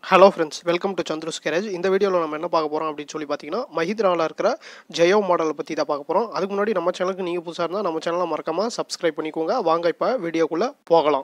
hello friends welcome to Chandru's garage இந்த வீடியோவில் நம்ம என்ன பார்க்க போகிறோம் அப்படின்னு சொல்லி பார்த்தீங்கன்னா மஹிந்திராவில் இருக்கிற ஜெயோ மாடலை பற்றி தான் பார்க்க போகிறோம் அதுக்கு முன்னாடி நம்ம சேனலுக்கு நீங்கள் புதுசாக இருந்தால் நம்ம சேனலை மறக்காமல் சப்ஸ்கிரைப் பண்ணிக்கோங்க வாங்க இப்போ வீடியோக்குள்ளே போகலாம்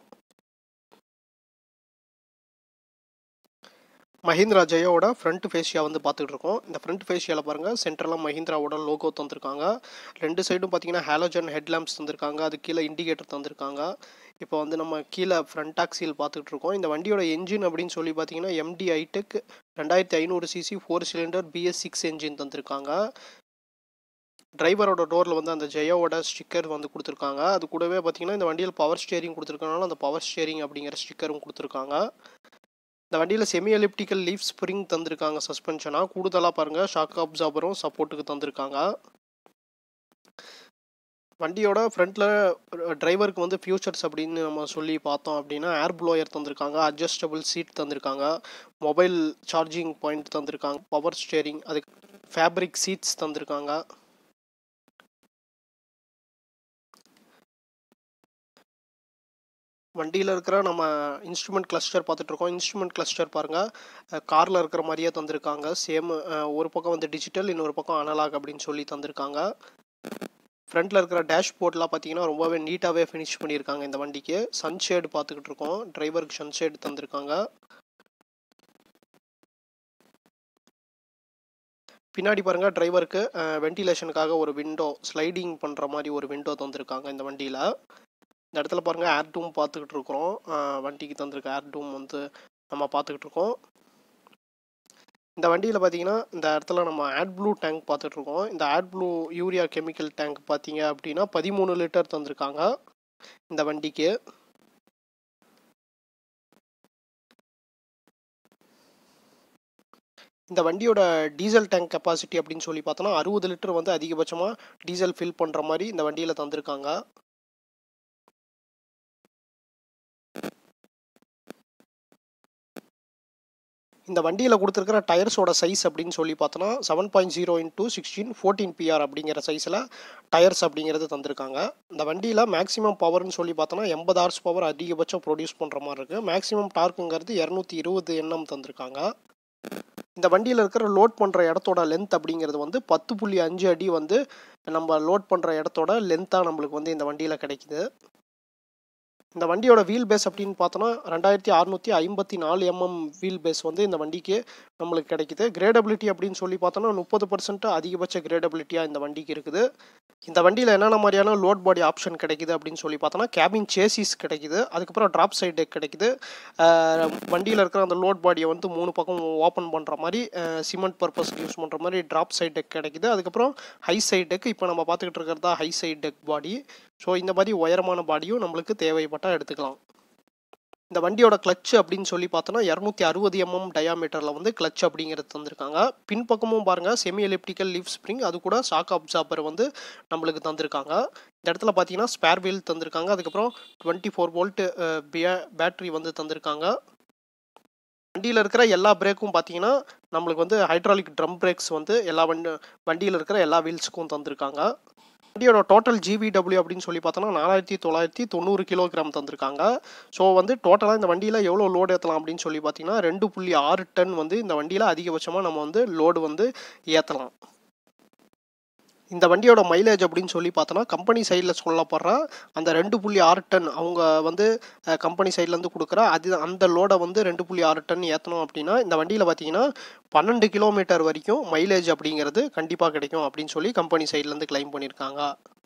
மஹிந்திரா ஜெயோவோட ஃப்ரண்ட் ஃபேஷியா வந்து பார்த்துட்டு இருக்கோம் இந்த ஃப்ரண்ட் ஃபேஷியாவில் பாருங்கள் சென்ட்ரலாக மஹிந்திராவோட லோகோ தந்திருக்காங்க ரெண்டு சைடும் பார்த்தீங்கன்னா ஹாலோஜன் ஹெட்லாம்ப்ஸ் தந்திருக்காங்க அது கீழே இண்டிகேட்டர் தந்திருக்காங்க இப்போ வந்து நம்ம கீழே ஃப்ரண்ட் ஆக்சில் பார்த்துட்டு இருக்கோம் இந்த வண்டியோட என்ஜின் அப்படின்னு சொல்லி பார்த்தீங்கன்னா எம்டி ஐடெக் ரெண்டாயிரத்தி ஐநூறு CC four cylinder BS six engine தந்திருக்காங்க டிரைவரோட டோரில் வந்து அந்த ஜெயோவோட ஸ்டிக்கர் வந்து கொடுத்துருக்காங்க அது கூடவே பார்த்தீங்கன்னா இந்த வண்டியில் பவர் ஸ்டியரிங் கொடுத்துருக்கனால அந்த பவர் ஸ்டியரிங் அப்படிங்கிற ஸ்டிக்கரும் கொடுத்துருக்காங்க இந்த வண்டியில் செமி எலிப்டிக்கல் லீஃப் ஸ்ப்ரிங் தந்திருக்காங்க சஸ்பென்ஷனாக கூடுதலாக பாருங்கள் ஷாக் அப்சார்பரும் சப்போர்ட்டுக்கு தந்திருக்காங்க வண்டியோட ஃப்ரண்ட்டில் டிரைவருக்கு வந்து ஃபியூச்சர்ஸ் அப்படின்னு நம்ம சொல்லி பார்த்தோம் அப்படின்னா ஏர் ப்ளோயர் தந்திருக்காங்க அட்ஜஸ்டபிள் சீட் தந்திருக்காங்க மொபைல் சார்ஜிங் பாயிண்ட் தந்திருக்காங்க பவர் ஸ்டேரிங் அதுக்கு ஃபேப்ரிக் சீட்ஸ் தந்திருக்காங்க வண்டியில் இருக்கிற நம்ம இன்ஸ்ட்ருமெண்ட் கிளஸ்டர் பார்த்துட்ருக்கோம் இன்ஸ்ட்ருமெண்ட் கிளஸ்டர் பாருங்கள் காரில் இருக்கிற மாதிரியே தந்திருக்காங்க சேம் ஒரு பக்கம் வந்து டிஜிட்டல் இன்னொரு பக்கம் அனலாக் அப்படின்னு சொல்லி தந்திருக்காங்க ஃப்ரண்ட்டில் இருக்கிற டேஷ்போர்ட்லாம் பார்த்தீங்கன்னா ரொம்பவே நீட்டாகவே ஃபினிஷ் பண்ணியிருக்காங்க இந்த வண்டிக்கு சன்ஷேடு பார்த்துக்கிட்டு இருக்கோம் டிரைவருக்கு சன்ஷேடு தந்திருக்காங்க பின்னாடி பாருங்கள் டிரைவருக்கு வென்டிலேஷனுக்காக ஒரு விண்டோ ஸ்லைடிங் பண்ணுற மாதிரி ஒரு விண்டோ தந்திருக்காங்க இந்த வண்டியில் இந்த இடத்துல பாருங்கள் ஏர் டூம் பார்த்துக்கிட்டு இருக்கிறோம் வண்டிக்கு தந்திருக்க ஏர் டூம் வந்து நம்ம பார்த்துக்கிட்டு இருக்கோம் இந்த வண்டியில் பார்த்தீங்கன்னா இந்த இடத்துல நம்ம ஆட் ப்ளூ டேங்க் பார்த்துட்ருக்கோம் இந்த AdBlue urea chemical tank பார்த்தீங்க அப்படின்னா பதிமூணு லிட்டர் தந்திருக்காங்க இந்த வண்டிக்கு இந்த வண்டியோட டீசல் டேங்க் கெப்பாசிட்டி அப்படின்னு சொல்லி பார்த்தோன்னா அறுபது லிட்டர் வந்து அதிகபட்சமாக டீசல் ஃபில் பண்ணுற மாதிரி இந்த வண்டியில் தந்திருக்காங்க இந்த வண்டியில் கொடுத்துருக்கிற டயர்ஸோட சைஸ் அப்படின்னு சொல்லி பார்த்தோன்னா seven point zero into sixteen fourteen PR அப்படிங்கிற சைஸில் டயர்ஸ் அப்படிங்கிறது தந்திருக்காங்க இந்த வண்டியில் மேக்ஸிமம் பவர்னு சொல்லி பார்த்தோன்னா எண்பது ஹார்ஸ் பவர் அதிகபட்சம் ப்ரொடியூஸ் பண்ணுற மாதிரி இருக்குது மேக்ஸிமம் டார்க்குங்கிறது இரநூத்தி இருபது எண்ணம் தந்திருக்காங்க இந்த வண்டியில் இருக்கிற லோட் பண்ணுற இடத்தோட லென்த் அப்படிங்கிறது வந்து பத்து புள்ளி அஞ்சு அடி வந்து நம்ம லோட் பண்ணுற இடத்தோட லென்த்தாக நம்மளுக்கு வந்து இந்த வண்டியில் கிடைக்குது இந்த வண்டியோட வீல் பேஸ் அப்படின்னு பார்த்தோன்னா ரெண்டாயிரத்தி அறுநூற்றி ஐம்பத்தி நாலு எம்எம் வீல் பேஸ் வந்து இந்த வண்டிக்கு நம்மளுக்கு கிடைக்குது கிரேடபிலிட்டி அப்படின்னு சொல்லி பார்த்தோன்னா முப்பது பர்சன்ட் அதிகபட்ச கிரேடபிலிட்டியாக இந்த வண்டிக்கு இருக்குது இந்த வண்டியில் என்னென்ன மாதிரியான லோட் பாடி ஆப்ஷன் கிடைக்குது அப்படின்னு சொல்லி பார்த்தோன்னா கேபின் சேசிஸ் கிடைக்குது அதுக்கப்புறம் ட்ராப் சைட் டெக் கிடைக்குது வண்டியில் இருக்கிற அந்த லோட் பாடியை வந்து மூணு பக்கம் ஓப்பன் பண்ணுற மாதிரி சிமெண்ட் பர்பஸ்க்கு யூஸ் பண்ணுற மாதிரி ட்ராப் சைட் டெக் கிடைக்குது அதுக்கப்புறம் ஹை சைட் டெக் இப்போ நம்ம பார்த்துக்கிட்டு இருக்கிறதா high side deck body so இந்த மாதிரி உயரமான பாடியும் நம்மளுக்கு தேவைப்பட்டால் எடுத்துக்கலாம் இந்த வண்டியோட கிளச் அப்படின்னு சொல்லி பார்த்தோன்னா இரநூத்தி அறுபது எம்எம் டயாமீட்டரில் வந்து கிளச் அப்படிங்கிறது தந்திருக்காங்க பின்பக்கமும் பாருங்கள் செமி எலிப்டிக்கல் லீஃப் ஸ்ப்ரிங் அது கூட ஷாக் அப்சார்பர் வந்து நம்மளுக்கு தந்திருக்காங்க இந்த இடத்துல பார்த்தீங்கன்னா ஸ்பேர் வீல் தந்திருக்காங்க அதுக்கப்புறம் டுவெண்ட்டி ஃபோர் வோல்ட்டு பேட்ரி வந்து தந்திருக்காங்க வண்டியில் இருக்கிற எல்லா பிரேக்கும் பார்த்தீங்கன்னா நம்மளுக்கு வந்து ஹைட்ராலிக் ட்ரம் பிரேக்ஸ் வந்து எல்லா வண்டி வண்டியில் இருக்கிற எல்லா வீல்ஸுக்கும் தந்திருக்காங்க வண்டியோட டோட்டல் ஜிவிடபிள்யூ அப்படின்னு சொல்லி பார்த்தோன்னா நாலாயிரத்தி தொள்ளாயிரத்தி தொண்ணூறு கிலோகிராம் தந்திருக்காங்க ஸோ வந்து டோட்டலாக இந்த வண்டியில் எவ்வளோ லோடு ஏற்றலாம் அப்படின்னு சொல்லி பார்த்தீங்கன்னா ரெண்டு புள்ளி ஆறு டன் வந்து இந்த வண்டியில் அதிகபட்சமாக நம்ம வந்து லோடு வந்து ஏற்றலாம் இந்த வண்டியோட மைலேஜ் அப்படின்னு சொல்லி பார்த்தோன்னா கம்பெனி சைடில் சொல்லப்படுற அந்த ரெண்டு புள்ளி ஆறு டன் அவங்க வந்து கம்பெனி சைட்லேருந்து கொடுக்குற அது அந்த லோடை வந்து ரெண்டு புள்ளி ஆறு டன் ஏற்றணும் அப்படின்னா இந்த வண்டியில் பார்த்தீங்கன்னா பன்னெண்டு கிலோமீட்டர் வரைக்கும் மைலேஜ் அப்படிங்கிறது கண்டிப்பாக கிடைக்கும் அப்படின்னு சொல்லி கம்பெனி சைட்லேருந்து கிளைம் பண்ணியிருக்காங்க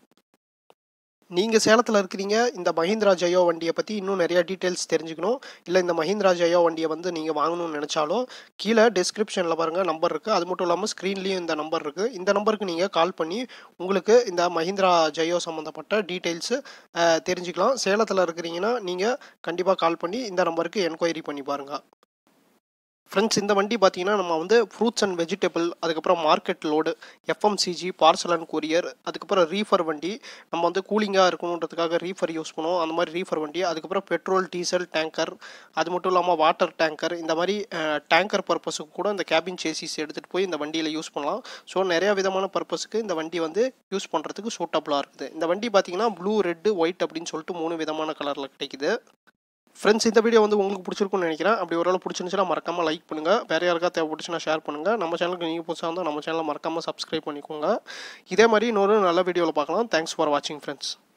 நீங்கள் சேலத்தில் இருக்கிறீங்க இந்த மஹிந்திரா ஜெயோ வண்டியை பற்றி இன்னும் நிறையா டீட்டெயில்ஸ் தெரிஞ்சுக்கணும் இல்லை இந்த மஹிந்திரா ஜெயோ வண்டியை வந்து நீங்கள் வாங்கணும்னு நினச்சாலும் கீழே டிஸ்கிரிப்ஷனில் பாருங்கள் நம்பர் இருக்குது அது மட்டும் இல்லாமல் ஸ்க்ரீன்லேயும் இந்த நம்பர் இருக்குது இந்த நம்பருக்கு நீங்கள் கால் பண்ணி உங்களுக்கு இந்த மஹிந்திரா ஜெயோ சம்மந்தப்பட்ட டீட்டெயில்ஸு தெரிஞ்சுக்கலாம் சேலத்தில் இருக்கிறீங்கன்னா நீங்கள் கண்டிப்பாக கால் பண்ணி இந்த நம்பருக்கு என்கொயரி பண்ணி பாருங்கள் ஃப்ரெண்ட்ஸ் இந்த வண்டி பார்த்தீங்கன்னா நம்ம வந்து ஃப்ரூட்ஸ் அண்ட் வெஜிடபிள் அதுக்கப்புறம் market load FMCG parcel and courier அதுக்கப்புறம் ரீஃபர் வண்டி நம்ம வந்து கூலிங்காக இருக்கணுன்றதுக்காக ரீஃபர் யூஸ் பண்ணுவோம் அந்த மாதிரி ரீஃபர் வண்டி அதுக்கப்புறம் பெட்ரோல் டீசல் டேங்கர் அது மட்டும் இல்லாமல் வாட்டர் டேங்கர் இந்த மாதிரி டேங்கர் பர்பஸுக்கு கூட இந்த கேபின் சேசிஸ் எடுத்துகிட்டு போய் இந்த வண்டியில் யூஸ் பண்ணலாம் ஸோ நிறையா விதமான பர்பஸுக்கு இந்த வண்டி வந்து யூஸ் பண்ணுறதுக்கு சூட்டபுளாக இருக்குது இந்த வண்டி பார்த்தீங்கன்னா ப்ளூ ரெட்டு ஒயிட் அப்படின்னு சொல்லிட்டு மூணு விதமான கலரில் கிடைக்குது ஃப்ரெண்ட்ஸ் இந்த வீடியோ வந்து உங்களுக்கு பிடிச்சிருக்கும்னு நினைக்கிறேன் அப்படி ஒரு வேளை பிடிச்சிருந்துச்சுன்னா மறக்காமல் லைக் பண்ணுங்கள் வேறு யாருக்கா தேவைப்பட்டுச்சுன்னா ஷேர் பண்ணுங்கள் நம்ம சேனலுக்கு நீங்கள் புதுசாக இருந்தால் நம்ம சேனலை மறக்காமல் சப்ஸ்கிரைப் பண்ணிக்கோங்க இதே மாதிரி இன்னொரு நல்ல வீடியோவில் பார்க்கலாம் தேங்க்ஸ் ஃபார் வாட்சிங் ஃப்ரெண்ட்ஸ்